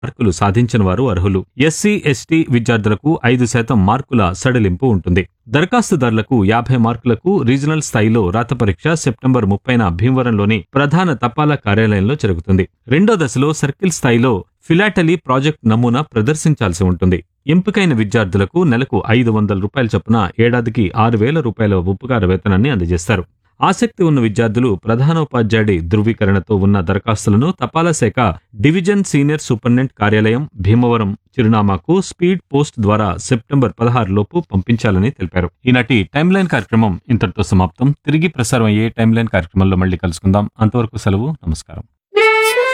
మార్కులు సాధించిన వారు అర్హులు ఎస్సీ ఎస్టీ విద్యార్థులకు ఐదు శాతం మార్కుల సడలింపు ఉంటుంది దరఖాస్తుదారులకు యాభై మార్కులకు రీజనల్ స్థాయిలో రాత పరీక్ష సెప్టెంబర్ ముప్పైన భీమవరంలోని ప్రధాన తపాలా కార్యాలయంలో జరుగుతుంది రెండో దశలో సర్కిల్ స్థాయిలో ఫిలాటలీ ప్రాజెక్ట్ నమూనా ప్రదర్శించాల్సి ఉంటుంది ఎంపికైన విద్యార్థులకు నెలకు ఐదు వందల రూపాయల చొప్పున ఏడాదికి ఆరు వేల రూపాయల ఉపకార వేతనాన్ని అందజేస్తారు ఆసక్తి ఉన్న విద్యార్థులు ప్రధానోపాధ్యాయుడి ధృవీకరణతో ఉన్న దరఖాస్తులను తపాలా శాఖ డివిజన్ సీనియర్ సూపరింటెండెంట్ కార్యాలయం భీమవరం చిరునామాకు స్పీడ్ పోస్ట్ ద్వారా సెప్టెంబర్ పదహారు లోపు పంపించాలని తెలిపారు ఈనాటి టైమ్ లైన్ కార్యక్రమం ఇంతటితో సమాప్తం తిరిగి ప్రసారం అయ్యే టైమ్ లైన్ కార్యక్రమంలో మళ్ళీ కలుసుకుందాం అంతవరకు సెలవు నమస్కారం